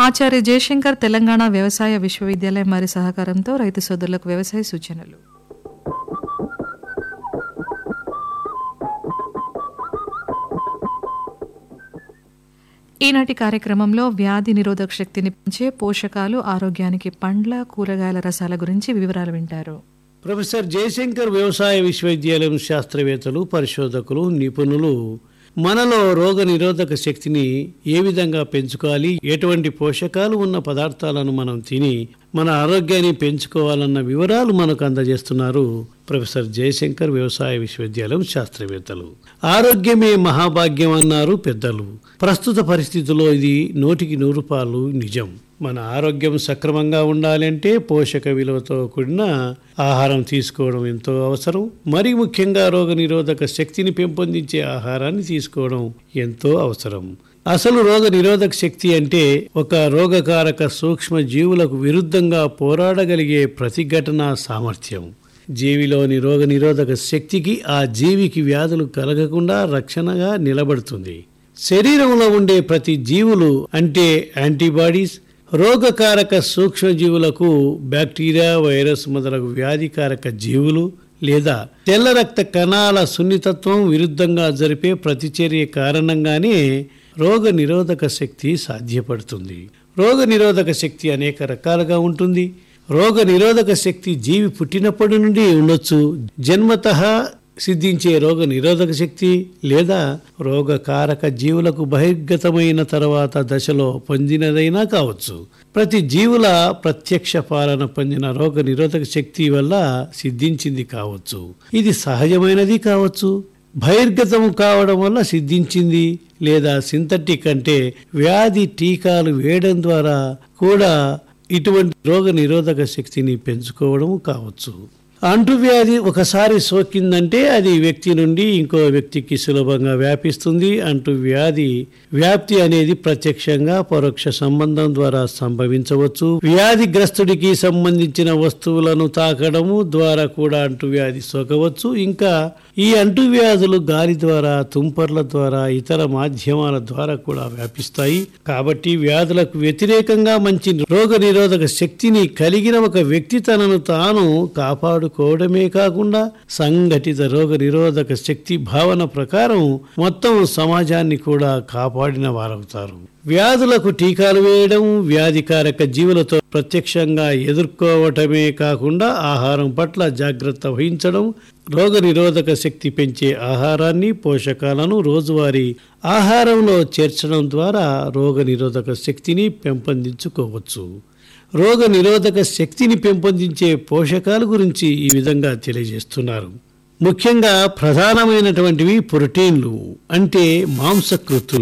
ఆచార్య జయశంకర్ తెలంగాణ వ్యవసాయ విశ్వవిద్యాలయం వారి సహకారంతో రైతు సోదరులకు వ్యవసాయ సూచనలు ఈనాటి కార్యక్రమంలో వ్యాధి నిరోధక శక్తిని పెంచే పోషకాలు ఆరోగ్యానికి పండ్ల కూరగాయల రసాల గురించి వివరాలు వింటారు ప్రొఫెసర్ జయశంకర్ వ్యవసాయ విశ్వవిద్యాలయం శాస్త్రవేత్తలు పరిశోధకులు నిపుణులు మనలో రోగ నిరోధక శక్తిని ఏ విధంగా పెంచుకోవాలి ఎటువంటి పోషకాలు ఉన్న పదార్థాలను మనం తిని మన ఆరోగ్యాన్ని పెంచుకోవాలన్న వివరాలు మనకు అందజేస్తున్నారు ప్రొఫెసర్ జయశంకర్ వ్యవసాయ విశ్వవిద్యాలయం శాస్త్రవేత్తలు ఆరోగ్యమే మహాభాగ్యం అన్నారు పెద్దలు ప్రస్తుత పరిస్థితుల్లో ఇది నూటికి నూరు పాలు నిజం మన ఆరోగ్యం సక్రమంగా ఉండాలంటే పోషక విలువతో కూడిన ఆహారం తీసుకోవడం ఎంతో అవసరం మరి ముఖ్యంగా రోగ నిరోధక శక్తిని పెంపొందించే ఆహారాన్ని తీసుకోవడం ఎంతో అవసరం అసలు రోగ నిరోధక శక్తి అంటే ఒక రోగకారక సూక్ష్మ జీవులకు విరుద్ధంగా పోరాడగలిగే ప్రతిఘటన సామర్థ్యం జీవిలోని రోగ నిరోధక శక్తికి ఆ జీవికి వ్యాధులు కలగకుండా రక్షణగా నిలబడుతుంది శరీరంలో ఉండే ప్రతి జీవులు అంటే యాంటీబాడీస్ రోగకారక సూక్ష్మజీవులకు బ్యాక్టీరియా వైరస్ మొదలగు వ్యాధికారక జీవులు లేదా తెల్ల రక్త కణాల సున్నితత్వం విరుద్ధంగా జరిపే ప్రతిచర్య కారణంగానే రోగ నిరోధక శక్తి సాధ్యపడుతుంది రోగ నిరోధక శక్తి అనేక రకాలుగా ఉంటుంది రోగ నిరోధక శక్తి జీవి పుట్టినప్పటి నుండి ఉండొచ్చు జన్మతః సిద్ధించే రోగ నిరోధక శక్తి లేదా రోగకారక జీవులకు బహిర్గతమైన తర్వాత దశలో పొందినదైనా కావచ్చు ప్రతి జీవుల ప్రత్యక్ష పాలన పొందిన రోగ నిరోధక శక్తి వల్ల సిద్ధించింది కావచ్చు ఇది సహజమైనది కావచ్చు బహిర్గతం కావడం వల్ల సిద్ధించింది లేదా సింథటిక్ అంటే వ్యాధి టీకాలు వేయడం ద్వారా కూడా ఇటువంటి రోగ నిరోధక శక్తిని పెంచుకోవడం కావచ్చు అంటువ్యాధి ఒకసారి సోకిందంటే అది వ్యక్తి నుండి ఇంకో వ్యక్తికి సులభంగా వ్యాపిస్తుంది అంటువ్యాధి వ్యాప్తి అనేది ప్రత్యక్షంగా పరోక్ష సంబంధం ద్వారా సంభవించవచ్చు వ్యాధిగ్రస్తుడికి సంబంధించిన వస్తువులను తాకడము ద్వారా కూడా అంటువ్యాధి సోకవచ్చు ఇంకా ఈ అంటువ్యాధులు గాలి ద్వారా తుంపర్ల ద్వారా ఇతర మాధ్యమాల ద్వారా కూడా వ్యాపిస్తాయి కాబట్టి వ్యాధులకు వ్యతిరేకంగా మంచి రోగ నిరోధక శక్తిని కలిగిన ఒక వ్యక్తి తనను తాను కాపాడుకోవడమే కాకుండా సంఘటిత రోగ నిరోధక శక్తి భావన ప్రకారం మొత్తం సమాజాన్ని కూడా కాపాడిన వారవుతారు వ్యాధులకు టీకాలు వేయడం వ్యాధికారక జీవులతో ప్రత్యక్షంగా ఎదుర్కోవటమే కాకుండా ఆహారం పట్ల జాగ్రత్త వహించడం రోగ నిరోధక శక్తి పెంచే ఆహారాన్ని పోషకాలను రోజువారీ ఆహారంలో చేర్చడం ద్వారా రోగ నిరోధక శక్తిని పెంపొందించుకోవచ్చు రోగ నిరోధక శక్తిని పెంపొందించే పోషకాల గురించి ఈ విధంగా తెలియజేస్తున్నారు ముఖ్యంగా ప్రధానమైనటువంటివి ప్రోటీన్లు అంటే మాంసకృతులు